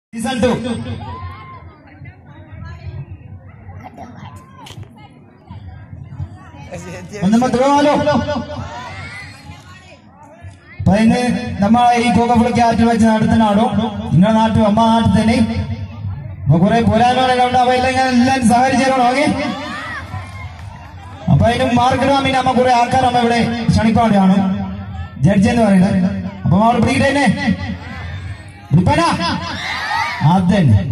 Season two നമ്മൾ തുടങ്ങാലോ അപ്പൊ ഇന്ന് നമ്മളെ ഈ കോക്കപ്പുളിക്ക് ആറ്റിൽ വെച്ച് നടത്തുന്ന ആടും നിങ്ങളുടെ നാട്ടിൽ അമ്മ നാട്ടിൽ തന്നെ അപ്പൊ കുറെ പോരായ്മകളൊക്കെ ഉണ്ട് അപ്പൊ എല്ലാം ഞാൻ എല്ലാം സഹകരിച്ചേക്കണം ഓക്കെ അപ്പൊ അതിന് മാർക്കിടാൻ വേണ്ടി അമ്മ കുറെ ആൾക്കാർ അമ്മ ഇവിടെ ക്ഷണിപ്പാടെയാണ് ജഡ്ജി എന്ന് പറയുന്നത് അപ്പൊ അവിടെ പിടിക്കട്ടെ വിളിപ്പന അതന്നെ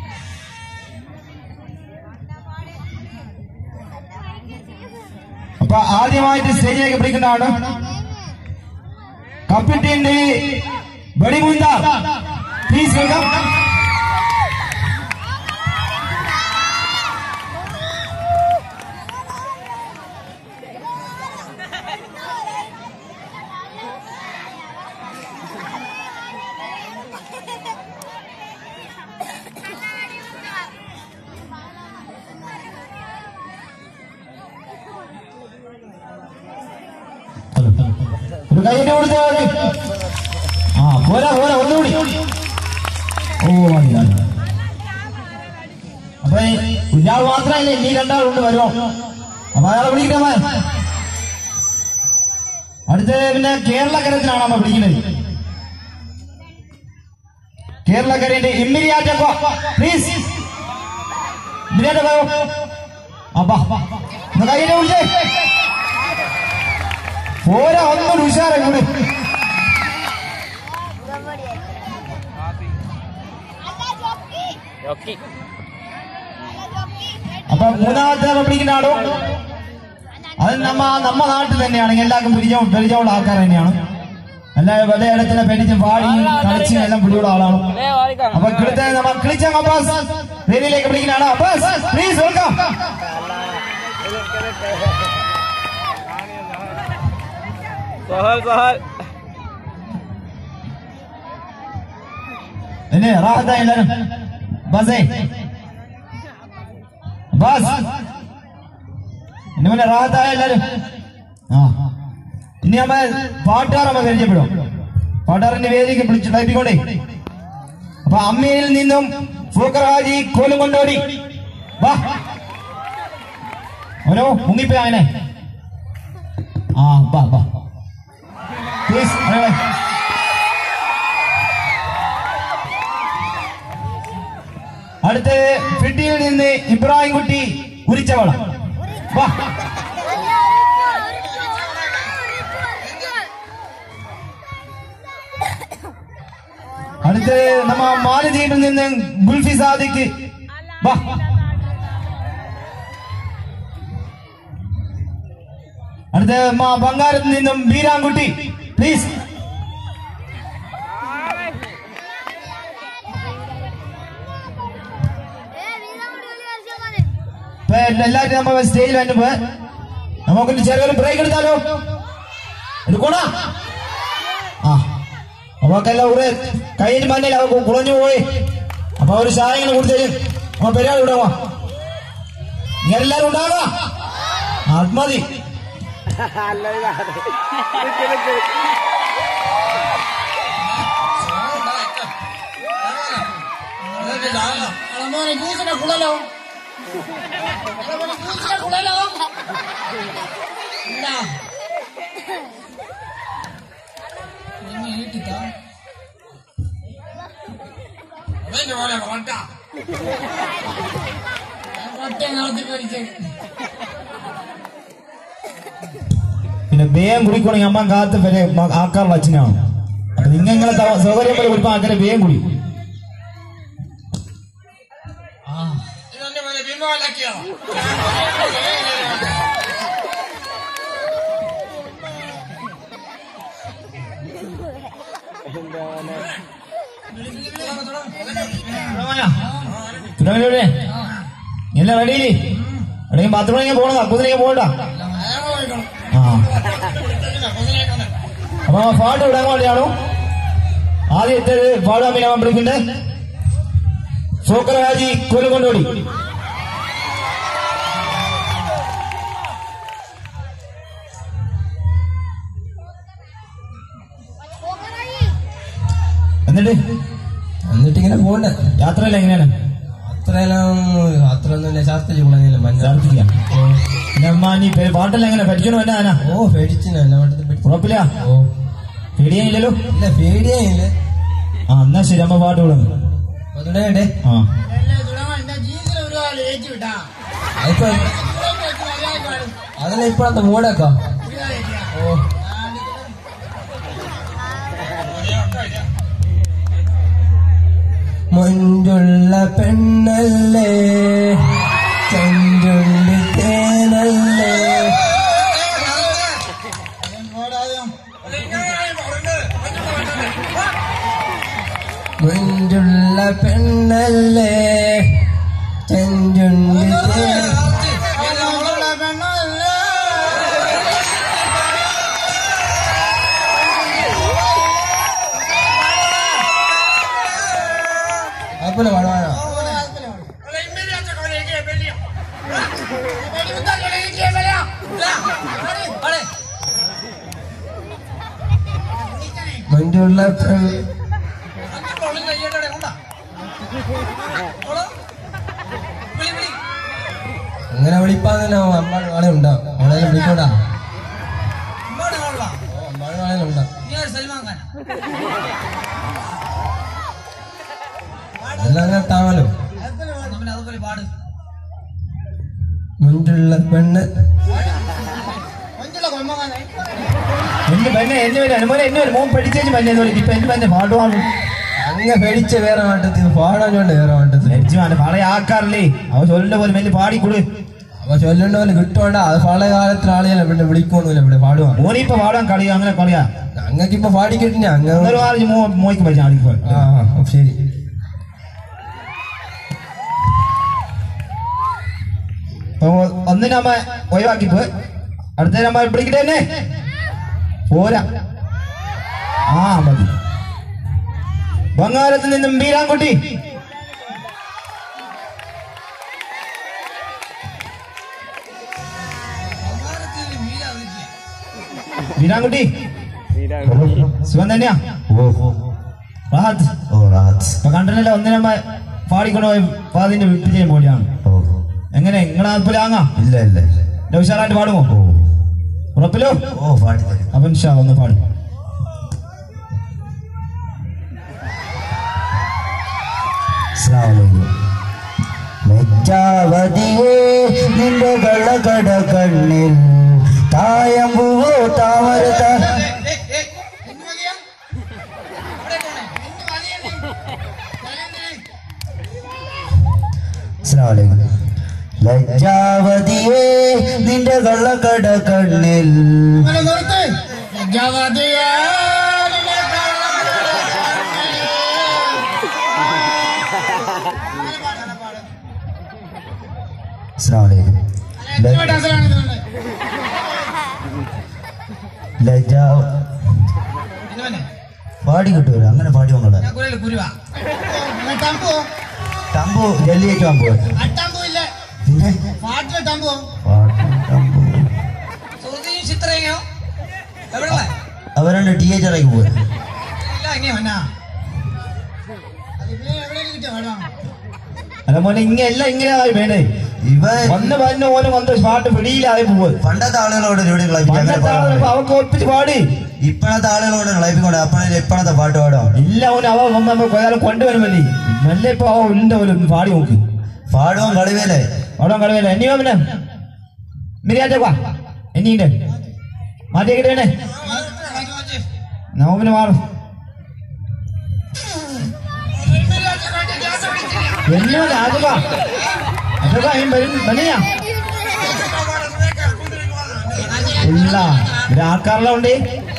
അപ്പൊ ആദ്യമായിട്ട് സ്റ്റേജിലേക്ക് പിടിക്കുന്നതാണ് കപ്പിട്ടിന്റെ വെടിമുണ്ട പ്ലീസ് വെൽക്കം ഒരു കൈയ്യടി കൊടുത്താൽ മതി ആ പോരാ പോരാ ഒന്നുകൂടി ഓ മതി മതി. അപ്പൊ ഈ ഇയാൾ മാത്രമല്ലേ നീ രണ്ടാളുണ്ട് വരുമോ അപ്പൊ അയാളെ വിളിക്കണേ അടുത്ത പിന്നെ കേരളക്കരത്തിലാണ് നമ്മ വിളിക്കുന്നത് കേരളക്കരന്റെ ഇമ്മിരിയാറ്റപ്പ പ്ലീസ് ഇമ്മിരിയാറ്റ പോയോ അപ്പാ ഒന്ന് കയ്യിലെ വിളിച്ചേ പോരാ ഒന്നും ഉഷാറ കൂടി ജോക്കി അപ്പൊ മൂന്നാമത്തെ പിടിക്കുന്ന ആടോ അത് നമ്മ നമ്മ നാട്ടിൽ തന്നെയാണ് എല്ലാവർക്കും പിരിഞ്ഞോ പരിചയമുള്ള ആൾക്കാർ തന്നെയാണ് എല്ലാ വലിയ ഇടത്തിനെ പെരിച്ചും പാടി കളിച്ചും എല്ലാം പിടിയുള്ള ആളാണ് അല്ലേ വാദിക്കാം അപ്പൊ കിളിച്ച നമ്മ കിളിച്ച അബ്ബാസ് വേദിയിലേക്ക് പിടിക്കുന്നതാണ് അബ്ബാസ് പ്ലീസ് വെൽക്കം സഹൽ സഹൽ എന്നെ റാഹത്ത എല്ലാരും ബസേ ബസ് എന്നെ പോലെ റാഹത്തായ എല്ലാരും ആ ഇനി നമ്മ പാട്ടുകാർ നമ്മ പരിചയപ്പെടും പാട്ടുകാരന്റെ വേദിക്ക് വിളിച്ചു ടൈപ്പിക്കോട്ടെ അപ്പൊ അമ്മയിൽ നിന്നും ഫൂക്കറാജി കോലും കൊണ്ടോടി വാ ഓരോ മുങ്ങിപ്പോയി അങ്ങനെ ആ വാ വാ പ്ലീസ് അടുത്ത് ഫിഡിയിൽ നിന്ന് ഇബ്രാഹിം കുട്ടി ഉരിച്ചവള വാ അടുത്ത് നമ്മ മാലദ്വീപിൽ നിന്ന് ഗുൽഫി സാദിക്ക് വാ അടുത്ത് മാ ബംഗാരത്തിൽ നിന്നും ബീരാൻകുട്ടി പ്ലീസ് ഇപ്പൊ എല്ലാവരും നമ്മ സ്റ്റേജിൽ വരുമ്പോ നമുക്കൊന്ന് ചെറിയൊരു ബ്രേക്ക് എടുത്താലോ എടുക്കണ ആ നമുക്കെല്ലാം ഇവിടെ കയ്യിൽ മഞ്ഞിൽ അവ കുളഞ്ഞു പോയി അപ്പൊ ഒരു ചായങ്ങൾ കൊടുത്തേരും അപ്പൊ പരിപാടി ഇവിടെ വാ ഇങ്ങനെ എല്ലാരും ഉണ്ടാകാ അത് മതി അല്ല ഇതാണ് പിന്നെ വേഗം കുടിക്കണമെങ്കിൽ അമ്മ കാത്ത് വരെ ആക്കാറുള്ള അച്ഛനാണ് അപ്പൊ നിങ്ങളെ ത- സൗകര്യം പോലെ കുടിപ്പോ അങ്ങനെ വേഗം കുടി തുടങ്ങലേ എല്ലാം റെഡി എവിടെയും ബാത്റൂമിലേക്ക് പോകണം കുതിരയ്ക്ക് പോകണ്ട ആ അപ്പൊ ആ പാട്ട് വിടാൻ വേണ്ടിയാണോ ആദ്യത്തെ പാടാൻ വേണ്ടി അവൻ വിളിക്കുന്നത് സോക്കറാജി കൊലുകൊണ്ടോടി എന്നിട്ട് എന്നിട്ട് എന്നിട്ട് ഇങ്ങനെ പോകണ്ട യാത്രയല്ല എങ്ങനെയാണ് അത്രയെല്ലാം അത്രയൊന്നുമില്ല ശാസ്ത്രീയ ഗുണമില്ല മഞ്ഞ ഛർദിക്കാം. പിന്നെ അമ്മ നീ പെ- പാട്ടെല്ലാം എങ്ങനെ പഠിക്കണോ എന്നാ ആനാ ഓ പേടിച്ചില്ല എല്ലാ വട്ടത്തിൽ പേടിച്ചു കുഴപ്പമില്ല ഓ പേടിയായില്ലല്ലോ ഇല്ല പേടിയേ ഇല്ല ആ എന്നാ ശരി അമ്മ പാട്ട് വിടുന്നു അതുകൊണ്ടേ ആ അതിപ്പോ അതല്ല ഇപ്പഴത്തെ മൂടാക്കാ ഓ മൊഞ്ചുള്ള പെണ്ണല്ലേ ചെഞ്ചുള്ളി തേനല്ലേ മൊഞ്ചുള്ള പെണ്ണല്ലേ ചെഞ്ചുള്ളി തേൻ അതുപോലെ പാടുവാനോ മൊഞ്ചുള്ള പെണ്ണ് അങ്ങനെ വിളിപ്പാന്നല്ലോ അമ്പാട് നാളെ ഉണ്ടാവും അവിടെ വിളിക്കൂടാ ഓ അമ്പാട് നാളെ ഉണ്ടാവും എല്ലാം അങ്ങനെ താമല്ലോ മുഞ്ചുള്ള പെണ്ണ് എന്റെ പെണ്ണെ എന്നെ വരും അനുമോനെ എന്നെ വരും മോൻ പഠിച്ചേച്ച് പന്നെ ഇപ്പൊ എന്റെ പെണ്ണെ പാടുവാണ് അങ്ങ് പേടിച്ച വേറെ മാട്ടത്തിൽ പാടാഞ്ഞോണ്ട് വേറെ മാട്ടത്തിൽ ലജ്ജമാണ് പഴയ ആക്കാറില്ലേ അവ ചൊല്ലിന്റെ പോലെ മെല്ലെ പാടിക്കൊടു അപ്പൊ ചൊല്ലേണ്ട പോലെ കിട്ടുവാണ്ട അത് പഴയ കാലത്തിൽ ആളുകളെ പിന്നെ വിളിക്കൊന്നുമില്ല ഇവിടെ പാടുവാ മോനിപ്പൊ പാടാൻ കളിയാ അങ്ങനെ കളിയാ അങ്ങക്ക് ഇപ്പൊ പാടിക്കിട്ടില്ല അങ്ങ് അങ്ങനെ പറഞ്ഞു മോ മോയ്ക്ക് പഠിച്ച ആടിപ്പോ ആ ആ, ശരി അപ്പൊ ഒന്നിനമ്മ ഒഴിവാക്കിപ്പോ അടുത്തതിനമ്മ പിടിക്കട്ടെ തന്നെ പോരാ ആ മതി ബംഗാളത്തിൽ നിന്നും ബീരാൻകുട്ടി ബീരാൻകുട്ടി സുഖം തന്നെയാ റാഹത്ത് ഓ റാത്ത് അപ്പൊ കണ്ടല്ലോ ഒന്നിനമ്മ പാടിക്കൊണ്ടുപോയി പാതിന്റെ വിട്ടിച്ച് പോലെയാണ് ഓ എങ്ങനെ നിങ്ങളെ അതുപോലെ ആങ്ങാ ഇല്ല ഇല്ല എന്റെ ഉഷാറായിട്ട് പാടുമോ ഓ ഉറപ്പിലോ ഓ പാടി തരും അപ്പൊ ഇൻഷാ അല്ലാ ഒന്ന് പാടും അസ്സലാമു ലജ്ജാവതിയേ നിന്റെ കള്ളക്കട കണ്ണിൽ തായമ്പുവോ താമര ത- അസ്സലാമു അലൈക്കും. ലജ്ജാവതിയേ നിന്റെ കള്ളക്കട കണ്ണിൽ അസ്സലാമു അലൈക്കും. ല- ലജ്ജാ പാടി കിട്ടൂല അങ്ങനെ പാടി വന്നോളെ തമ്പു ഡൽഹിയേക്ക് പോകാൻ പോവാ പിന്നെ പാട്ട് തമ്പു അവരുടെ ടി എച്ച് ഇറക്കി പോവാ അല്ല മോനെ ഇങ്ങ എല്ലാം ഇങ്ങനെയായി വേണ്ടേ ഇവ വന്ന് വന്ന് ഓന് വന്ന് പാട്ട് പിടിയിലായി പോവ് പണ്ടത്തെ ആളുകളോട് ഇവിടെ കളിപ്പിക്കാൻ അങ്ങനെ പണ്ടത്തെ പാടാൻ ആളുകൾ അവർക്ക് ഒപ്പിച്ച് പാടി ഇപ്പോഴത്തെ ആളുകളോട് കളിപ്പിക്കൊണ്ട് അപ്പോഴേ ഇപ്പോഴത്തെ പാട്ട് പാടാം ഇല്ല ഓന് അവ വന്ന് കൊയാലും കൊണ്ടുവരുമല്ലേ മെല്ലെ ഇപ്പൊ അവ ഉള്ളിന്റെ പോലെ ഒന്ന് പാടി നോക്ക് പാടുവാൻ കളിവേലേ അവിടെ കളവില്ല എനി അവനെ മിരിയാറ്റ എനീണ്ട് മാറ്റിയേക്കട്ടെ നോമിന് മാറും എന്നോട് ആദ്യ അതൊക്കെ അയും വരും വന്നിയാ ഇല്ല ഒരാൾക്കാരെല്ലാം ഉണ്ട്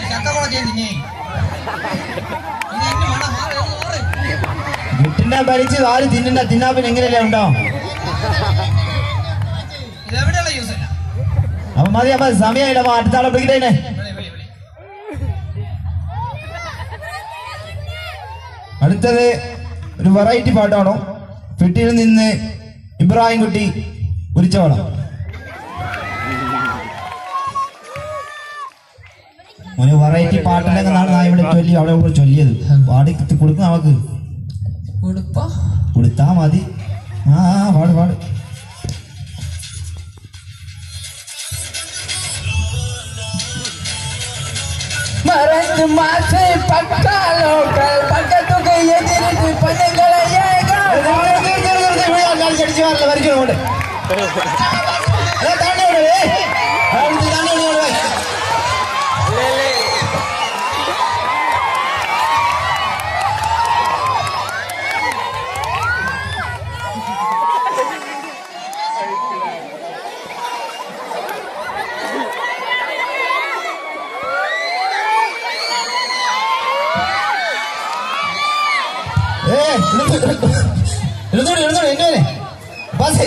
കിട്ടുന്ന ഭരിച്ച് ആര് തിന്നണ്ട തിന്നാ പിന്നെ എങ്ങനെയല്ലേ ഉണ്ടാവും അപ്പൊ മതി അപ്പൊ സമയമില്ല അപ്പൊ അടുത്ത ആളെ പിടിക്കട്ടേനെ അടുത്തത് ഒരു വെറൈറ്റി പാട്ടാണോ പെട്ടിയിൽ നിന്ന് ഇബ്രാഹിം കുട്ടി ഉരിച്ചോളം ഒരു വെറൈറ്റി പാട്ടിലെങ്ങാണ് ഞാൻ ഇവിടെ ചൊല്ലി അവിടെ ഇവിടെ ചൊല്ലിയത് പാടി കൊടുക്കും അവക്ക് കൊടുപ്പാ കൊടുത്താ മതി ആ ആ, പാട് പാട് മറന്ന് മാസേ പക്കാലോക്കൾ പക്കത്തൊക്കെ എതിരിട്ട് പനങ്ങളെ വരയ്ക്കണോണ്ട് താണ്ടി വിടേ താണ്ടി വിടേ ഏ എഴുന്നോടി എഴുന്നോടി എന്നെ ബസ്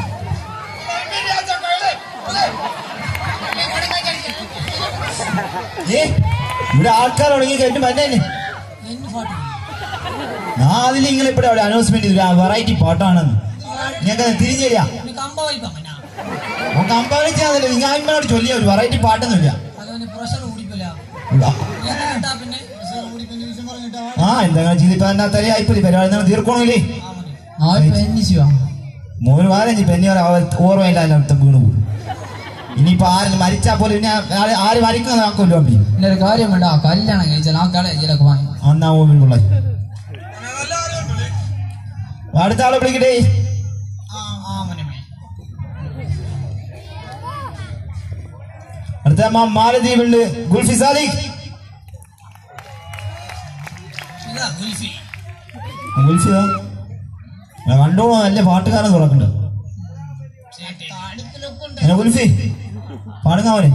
ഏ ഇവിടെ ആൾക്കാർ തുടങ്ങി കേട്ടു മന്നെ നാലിൽ നിങ്ങൾ ഇവിടെ അവിടെ അനൗൺസ്മെന്റ് ചെയ്തു വെറൈറ്റി പാട്ടാണെന്ന് നിങ്ങൾക്ക് തിരിഞ്ഞില്ല നമുക്ക് അമ്പലിച്ചാന്നല്ലേ നിങ്ങൾ അമ്മയോട് ചൊല്ലിയ ഒരു വെറൈറ്റി പാട്ടൊന്നുമില്ല ആ എന്താ ചെയ്തിപ്പോ എന്നാ തലേ ആയിപ്പോയി പരിപാടി എന്താണ് തീർക്കണമില്ലേ മൂന്ന് വാരം പെന്നി ഓർമ്മയില്ല അതിനകത്ത് വീണു പോകും ഇനിയിപ്പോ ആരും മരിച്ചാ പോലും പിന്നെ ആര് ആര് മരിക്കുന്ന ആക്കുമല്ലോ അമ്മി ഒരു കാര്യം വേണ്ട കല്യാണം കഴിച്ചാൽ ആ കട ഇതിലൊക്കെ വാങ്ങി അന്നാ ഓമിനുള്ള അടുത്ത ആളെ വിളിക്കട്ടെ അടുത്ത അമ്മ മാലദ്വീപുണ്ട് ഗുൽഫി സാദിഖ് ഗുൽഫിയോ കണ്ടോളൂ നല്ല പാട്ടുകാരൻ തുറക്കുന്നുണ്ട് എന്നാ ഗുൽഫി പാടുങ്ങ അവനെ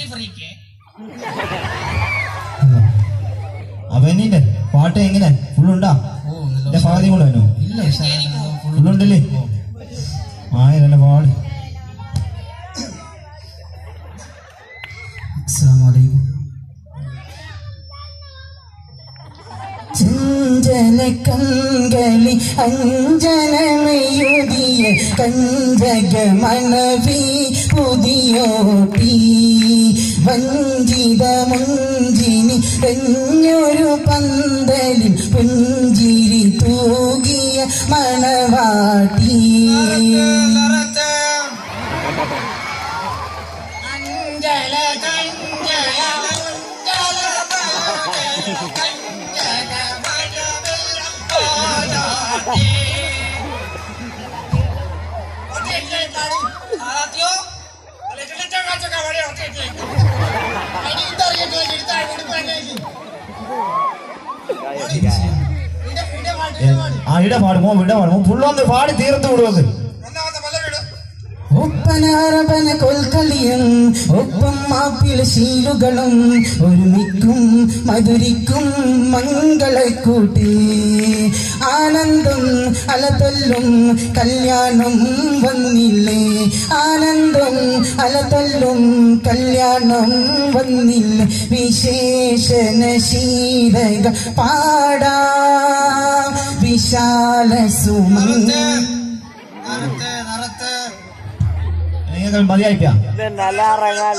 അവനിന്റെ പാട്ട് എങ്ങനെ ഫുള്ളുണ്ടാ ഓ എന്റെ പകുതി കൂടെ അവനോ ഇല്ല ഫുള്ളുണ്ടല്ലേ ആയിരം പാട് അസ്സലാമലൈക്കും ചഞ്ചല കങ്കലി അഞ്ജനമയുതിയ കഞ്ചക മണവി പുതിയോട്ടി വഞ്ചിത മുഞ്ചിനി തെഞ്ഞൊരു പന്തലിൽ പുഞ്ചിരി തൂകിയ മണവാട്ടി ആ ഇട പാടുമോ ഇട പാടുമോ ഫുള്ളൊന്ന് പാടി തീർത്ത് വിടുവത് ഒപ്പനാരപന കൊൽക്കളിയും ഒപ്പം മാപ്പിള ശീലുകളും ഒരുമിക്കും മധുരിക്കും മംഗളക്കൂട്ടി ആനന്ദം അലതല്ലും കല്യാണം വന്നില്ലേ ആനന്ദം അലതല്ലും കല്യാണം വന്നില്ല വിശേഷണ ശീതക പാടാ വിശാല സുമംഗ നിങ്ങൾ മതിയായിപ്പാ നല്ല ഇറങ്ങാല്ല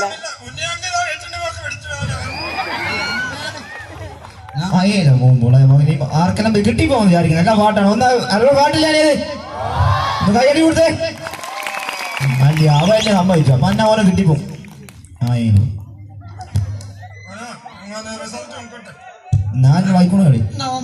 ആയേലോ പോകുമ്പോൾ ആർക്കെല്ലാം കിട്ടി പോകുന്നു വിചാരിക്കുന്നു എല്ലാ പാട്ടാണ് ഒന്ന് അല്ല പാട്ടില്ലേ ഒന്ന് കൈയടി കൊടുത്തേ അല്ല അവന്നെ സമ്മതിച്ചു അപ്പൊ അന്ന ഓനെ കിട്ടിപ്പോ ആയേലോ ഞാൻ വായിക്കണ കളി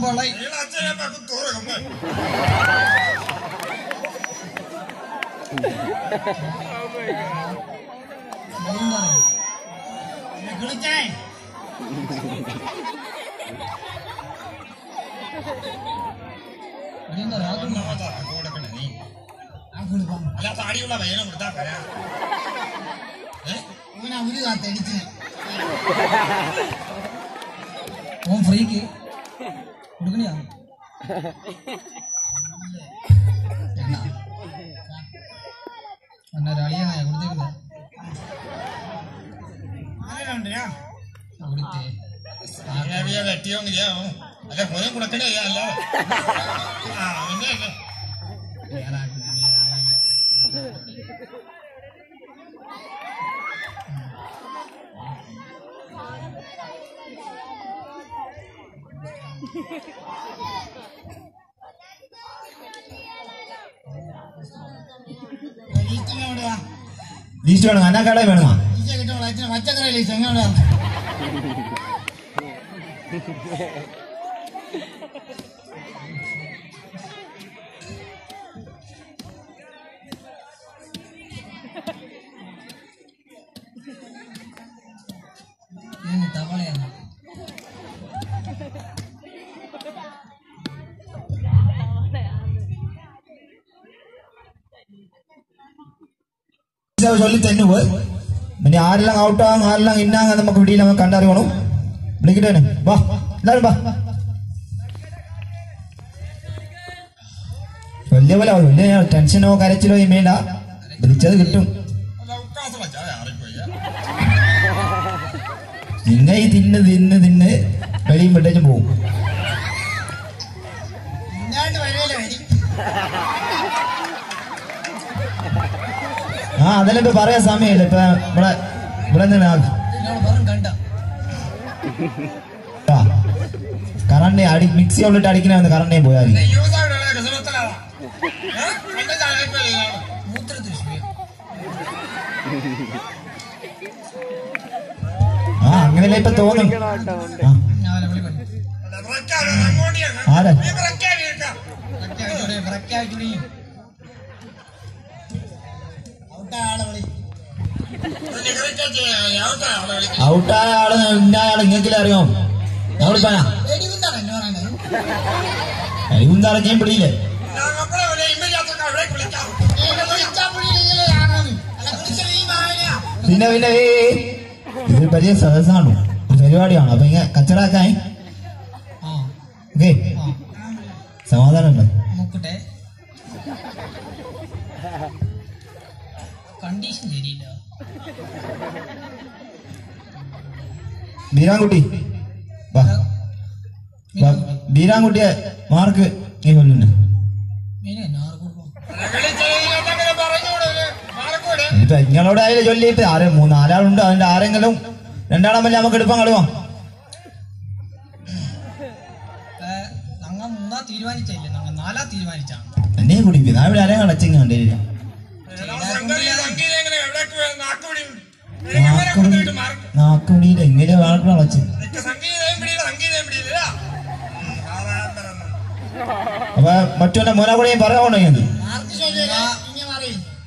ഓൻ ഫ്രീക്ക് കൊടുക്കണിയാ ഒന്നൊരളിയനായ കൊടുത്തേക്കില്ല കൊടുത്തേ ലീസ്റ്റ് വേണം അന്നാക്കട വേണോ പച്ചക്കറി ചെങ്ങനെ തവളയാണ് ചൊല്ലി തന്നെ പോയി പിന്നെ ആരെല്ലാം ഔട്ടാകും ആരെല്ലാം ഇന്നാങ്ങ നമുക്ക് പിടിയിൽ നമുക്ക് കണ്ടറിയണം വിളിക്കട്ടെ വാ എല്ലാരും വാ വലിയ പോലെ വലിയ ടെൻഷനോ കരച്ചിലോ ഈ വേണ്ട വിളിച്ചത് കിട്ടും നിങ്ങ ഈ തിന്ന് തിന്ന് തിന്ന് വെളിയും വിട്ടേച്ചും പോകും ഇങ്ങാണ്ട് വഴിയല്ലേ വരി ആ അതെല്ലാം ഇപ്പൊ പറയാൻ സമയമില്ല ഇപ്പൊ ഇവിടെ ഇവിടെ നിന്ന് എന്നോട് വെറും കണ്ട കറണ്ടെ അടി മിക്സി ഉള്ളിട്ട് അടിക്കണമെന്ന് കറണ്ടെ പോയാൽ മൂത്രത്തിൽ ശുഭ്യം ആ അങ്ങനെയല്ല ഇപ്പൊ തോന്നും ആ, ഞാൻ അവനെ വിളിക്കും ആരാ പ്രഖ്യാപിച്ചോടെ പ്രഖ്യാപിച്ചോടെ ഔട്ടാളെ വിളി ഔട്ടായ ആള് ഇന്ന ആള് ഇങ്ങക്കില്ല അറിയോ ഞാൻ വിളിപ്പാനാ വെടികുന്താണ് എന്നെ പറയുന്നത് കഴിവുന്താളെ ഞാൻ പിടിയില്ലേ എന്നെ വിളിച്ചാ പുള്ളിയില്ലേ ആണോന്ന് അല്ല വിളിച്ചത് ഈ മാവിനെയാ പിന്നെ പിന്നെ ഏ ഇത് വലിയ സദസ്സാണ് ഒരു പരിപാടിയാണ് അപ്പൊ ഇങ്ങനെ കച്ചടാക്കാൻ ആ ഓക്കെ ആ സമാധാനം ഉണ്ട് നോക്കട്ടെ കണ്ടീഷൻ ശരിയില്ല ബീരാൻകുട്ടി വാ വാ. ബീരാൻകുട്ടിയെ മാർക്ക് നീ കൊല്ലുന്നു മീനെ നാറ് കൊടുക്കും ഇപ്പൊ നിങ്ങളോട് അതിൽ ചൊല്ലിയിട്ട് ആരെ മൂന്ന് നാലാളുണ്ട് അതിന്റെ ആരെങ്കിലും രണ്ടാളെ നമുക്ക് എടുപ്പാൻ കളുവാ ഞങ്ങൾ മൂന്നാ തീരുമാനിച്ചില്ലേ ഞങ്ങൾ നാലാ തീരുമാനിച്ചാണ് എന്നെ കുടിക്കും ഞാൻ ഇവിടെ ആരെയും അടച്ചിങ് കണ്ടില്ല നാക്കുടിയിൽ എങ്ങനെ വാക്ക് അടച്ചു അപ്പൊ മറ്റവന്റെ മോനാകുടിയും പറയാണോ ഞാൻ മാർക്ക് ചൊല്ലില്ല ഇങ്ങനെ മാറി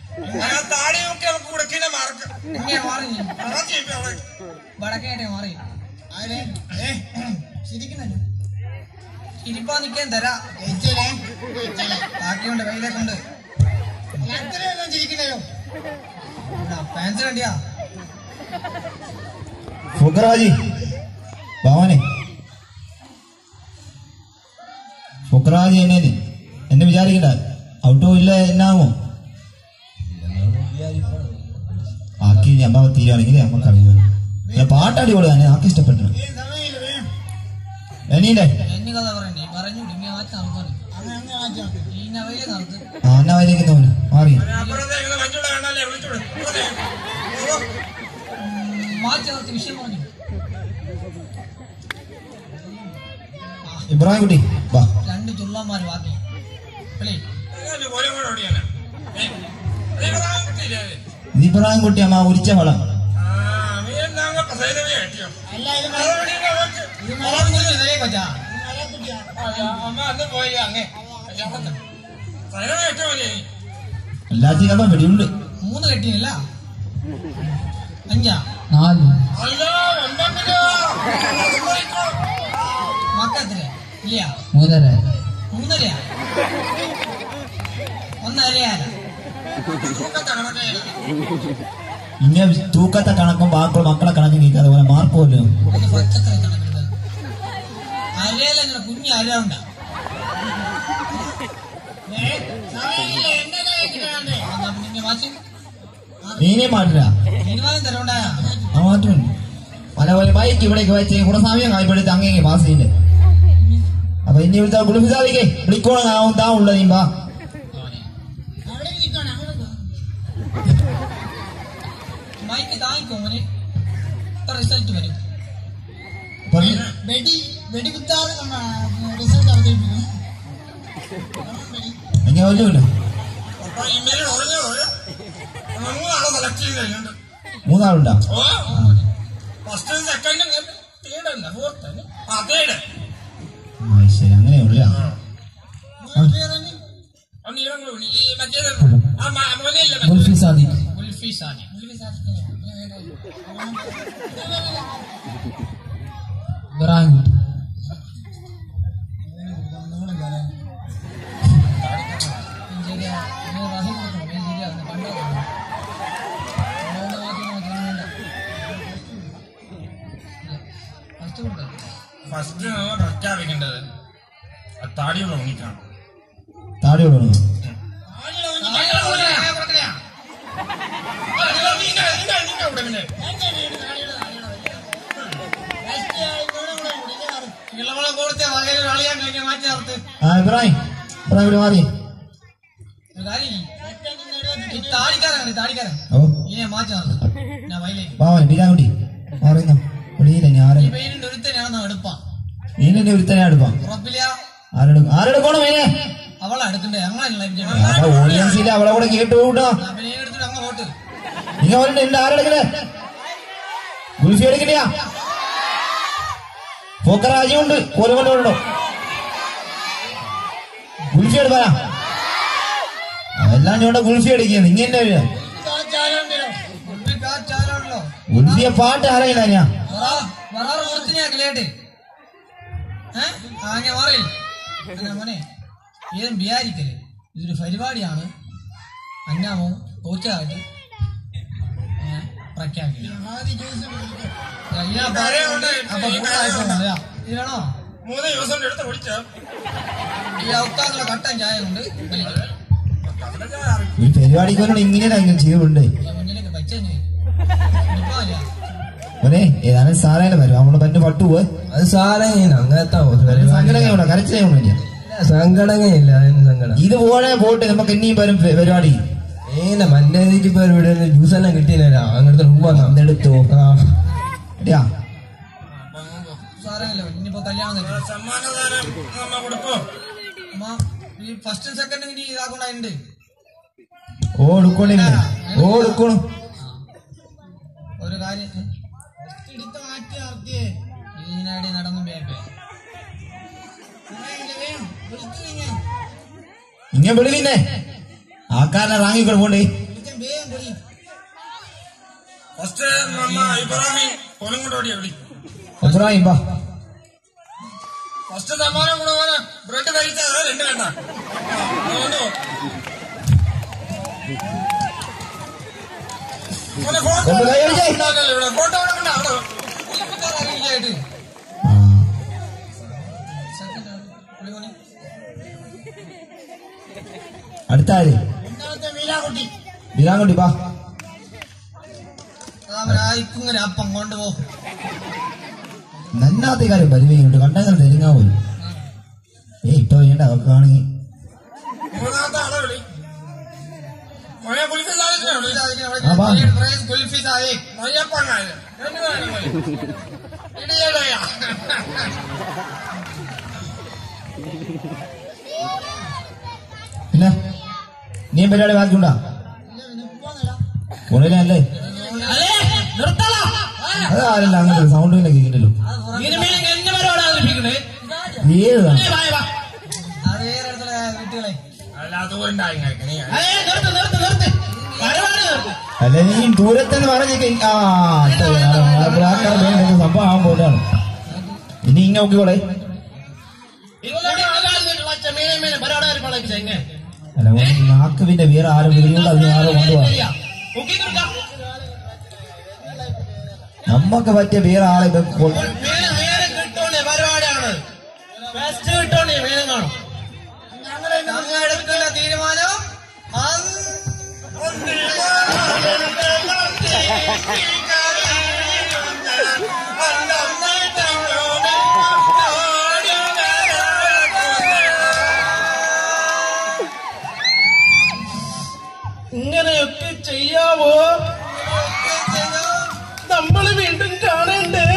ഇങ്ങനെ മാറി വടക്കേട്ടെ മാറി ആരെ ശരിക്കുന്നല്ലോ ഇരിപ്പാ നിക്കാൻ തരാ ബാക്കിയുണ്ട് വെയിലേക്കുണ്ട് ചിരിക്കണല്ലോ ഫാൻസ് വേണ്ടിയാ ഫുക്രാജി ഭവനെ ഫുക്രാജി എന്നെ എന്നെ വിചാരിക്കണ്ട ഔട്ടോ ഇല്ല എന്നാമോ ബാക്കി ഞാൻ തീരുവാണെങ്കിൽ നമുക്കറിയാം ഞാൻ പാട്ടാടി കൊടുക്കാൻ ആക്കി ഇഷ്ടപ്പെട്ടു എനീന്റെ എന്നെ കഥ പറയണ്ടേ പറഞ്ഞു ഇങ്ങനെ മാറ്റി നടന്നു ഈ നവയില് നടത്ത് ആ എന്നാ വരയ്ക്കുന്നവന് മാറി മാറ്റി നടത്തി വിഷയം പറഞ്ഞു ഇബ്രാഹിം കുട്ടി വാ രണ്ട് ചുള്ളന്മാര് ബാക്കി വിളി ഇത് ഇബ്രാഹിം കുട്ടി അമ്മ ഉരിച്ച വളം അല്ല ഇത് ഇത് മരം കുറിച്ച് നിലയെ കൊച്ചാ എല്ലാത്തിനും അമ്മ വെടിയുണ്ട് മൂന്ന് കെട്ടിയില്ല അഞ്ചാ നാല് മക്കത്തില് ഇല്ല മൂന്നര മൂന്നരയാ ഒന്നരയാല ഇങ്ങനെ തൂക്കത്തെ കണക്കും ബാക്കുള്ള മക്കളെ കണക്കും കേൾക്കാതെ പോലെ മാർക്ക് പോലും ഒന്ന് പച്ചക്കറി കണക്കെടുത്തത് അരയില ഇങ്ങനെ കുഞ്ഞ് അര ഉണ്ടാ നീനെ മാറ്റില്ല തീരുമാനം തരണ്ടായ ആ മാറ്റും പല പോലെ ബൈക്ക് ഇവിടേക്ക് വെച്ച് കൂടെ സമയം കായ്പെടുത്ത് അങ്ങേക്ക് പാസ് ചെയ്യണ്ടേ അപ്പൊ ഇനി ഇവിടുത്തെ കുളിപ്പിച്ചാലിക്കേ വിളിക്കോണം ആവും താ ഉള്ള നീ വാ മൈക്ക് താങ്ങിക്കോ മോനെ റിസൾട്ട് വരും പറഞ്ഞു വെടി വെടികുത്താതെ റിസൾട്ട് അവതരിപ്പിക്കും എങ്ങനെ വല്ലല്ലോ മൂന്നാളെ സെലക്ട് ചെയ്ത് കഴിഞ്ഞിട്ടുണ്ട് മൂന്നാളുണ്ടാ ഓ ഫസ്റ്റ് സെക്കൻഡ് തേർഡ് അല്ല ഫോർത്ത് ആ തേർഡ് ആ ശരി അങ്ങനെയുള്ള ഈ മറ്റേത് ആ മോനെയല്ല ഗുൽഫി സാദിഖ് ഉൽഫി സാദി ഇബ്രാഹിം ഫസ്റ്റ് പ്രഖ്യാപിക്കേണ്ടത് ആ താടിയുള്ള ഉണ്ണിക്കാണ് താടിയോട് കൊടുത്ത വകയിൽ അളിയാൻ കഴിഞ്ഞ മാറ്റി നിർത്ത് ആ ഇബ്രാഹിം ഇബ്രാഹിം ഇവിടെ മാറി ഒരു കാര്യം ചെയ്യ്. ഈ താടിക്കാരനാണ് ഈ താടിക്കാരൻ ഓ ഇതിനെ മാറ്റി നിർത്ത് ഞാൻ വയലേക്ക് ബാവൻ ബിരാൻകുട്ടി മാറിയുന്ന വെളിയില്ല ഞാൻ ഈ പെയിനിന്റെ ഒരുത്തനെയാണെന്ന് എടുപ്പാ നീനെ ഒരുത്തനെ എടുപ്പാ ഉറപ്പില്ല ആരെടുക്കും ആരെടുക്കണോ മേനെ അവളെ എടുക്കണ്ടേ അങ്ങനെയല്ല അപ്പൊ ഓഡിയൻസിൽ അവളെ കൂടെ കേട്ട് കൂട്ടാ പിന്നെ എടുത്തിട്ട് അങ്ങ് പോട്ട് നീ അവരുടെ ഉണ്ട് ആരെടുക്കണേ ഗുൽഫി എടുക്കില്ല പോക്കറാജിയുണ്ട് കോലുകൊണ്ടുണ്ടോ ഗുൽഫി എടുപ്പാ അതെല്ലാം ചോണ്ട ഗുൽഫി അടിക്കുന്നു ഇങ്ങനെ വരിക ചാലാണല്ലോ ഗുൽഫിയെ പാട്ട് അറിയില്ല ഞാൻ വറാറ് കൊടുത്തിനാ കേട്ട് ഏഹ് അങ്ങനെ മാറിയില്ല അങ്ങനെ മോനെ ഏതും വിചാരിക്കല് ഇതൊരു പരിപാടിയാണ് അന്നാമോ തോറ്റതായിട്ട് ഏ, പ്രഖ്യാപിക്കും ഇതിനകത്ത് കരയുണ്ട്. അപ്പൊ ഈ കൂടുതലായിട്ട് കരയുണ്ട്. പറയാം. ഇത് വേണോ മൂന്ന് ദിവസം എടുത്ത് കുടിച്ച ഈ ഔത്താനുള്ള കട്ടൻ ചായ കൊണ്ട് വലിക്കും ഈ പരിപാടിക്ക് വരണം ഇങ്ങനെ ചെയ്തുണ്ട് ഞാൻ മുന്നിലേക്ക് വെച്ചു ഇല്ല മോനെ ഏതാനും സാറേനെ വരും നമ്മള് പണ്ട് പട്ടുപോയി അത് സാരങ്ങയില്ല അങ്ങനത്തെ സങ്കടങ്ങളുണ്ടോ കരച്ചിലുണ്ടോ സങ്കടങ്ങയില്ല അതിന് സങ്കടം ഇത് പോണേ പോട്ടെ നമുക്ക് ഇനിയും വരും പെ- പരിപാടി ഏന മറ്റേതിക്ക് ഇപ്പൊ ഇവിടെ ജ്യൂസ് എല്ലാം കിട്ടിയില്ല അങ്ങനത്തെ റൂം അന്നെടുത്തു എടിയാ സാറല്ലോ ഇനിയിപ്പോ കല്യാണം കഴിക്കും സമ്മാനദാനം നമ്മ കൊടുക്കും അമ്മ ഈ ഫസ്റ്റും സെക്കൻഡും ഇനി ഇതാക്കൊണ്ടായിട്ടുണ്ട് ഓ എടുക്കണേ ഓ എടുക്കണം ഒരു കാര്യം ഇതിനാടി നടന്നു ബേബേ ഇങ്ങനെ വിളി പിന്നെ ആക്കാരനെ റാങ്ങിക്കൊണ്ട് പോണ്ടേ ഫസ്റ്റ് നമ്മ ഇബ്രാഹിം കൊലം കൊണ്ട് ഓടിയ വിളി എബ്രാഹിം ബാ ഫസ്റ്റ് സമ്മാനം കൊടുക്കാന് ബ്രെഡ് കഴിച്ചത് രണ്ട് വേണ്ട അതുകൊണ്ട് പോ. മോനെ ഫോട്ടോ ഒന്ന് കൈ അടിച്ചേ. ഉണ്ടാക്കല്ലേ ഇവിടെ ഫോട്ടോ എടുക്കണ്ട അവിടെ ആയിട്ട് ആ. അടുത്ത ആര് ബിരാൻകുട്ടി ബാ ഇങ്ങനെ അപ്പം കൊണ്ടുപോ നന്നാത്ത കാര്യം പരിവയുണ്ട് കണ്ടങ്ങൾ നെരുങ്ങാ പോലും ഏ ഇപ്പൊ വേണ്ട അവർക്ക് ആണെങ്കിൽ മൂന്നാമത്തെ ആളെ വിളി മോനെ കുളിക്കുന്ന സാധനത്തിനെ വിളി ആ, വാ. കുൽഫി സാദേ മയ്യപ്പങ്ങായ രണ്ട് വേണം വിളി ഇടിയടയാ പിന്നെ നീ പരിപാടി ബാക്കിയുണ്ടാ കൊള്ളിലല്ലേ അത് ആരല്ല അങ്ങനത്തെ സൗണ്ട് പിന്നെ കേൾക്കണ്ടല്ലോ ഏതാണ് അത് വേറെ ഇടത്തുള്ള വീട്ടുകളെ അല്ല അതുകൊണ്ടായി കഴിക്കണേ അല്ല നീ ദൂരത്തെന്ന് പറഞ്ഞേക്ക് ആ ഇപ്പൊ ആൾക്കാർ വേണ്ടത് സംഭവം ആവാൻ പോലാണ് ഇനി ഇങ്ങനെ നോക്കിക്കോളെ അല്ല ഓൻ നാക്ക് പിന്നെ വേറെ ആരും വിളിയുണ്ട് അതിന് ആരോ കൊണ്ടുപോകാം നമ്മക്ക് പറ്റിയ വേറെ ആളെ ഇപ്പൊ കൊ- പരിപാടിയാണ് ബെസ്റ്റ് കിട്ടോണ്ടേ വേണം കാണും ഞങ്ങൾ എടുക്കുന്ന തീരുമാനം ഇങ്ങനെയൊക്കെ ചെയ്യാവോ നമ്മൾ വീണ്ടും കാണണ്ടേ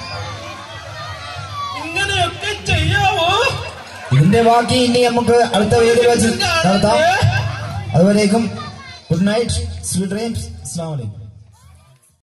ഇങ്ങനെയൊക്കെ ചെയ്യാവോ ഇതിന്റെ ബാക്കി ഇനി നമുക്ക് അടുത്ത വേദിയിൽ വെച്ച് നടത്താം അതുവരേക്കും ഗുഡ് നൈറ്റ് സ്വീറ്റ് ഡ്രീംസ് അസ്സാം വലൈക്കും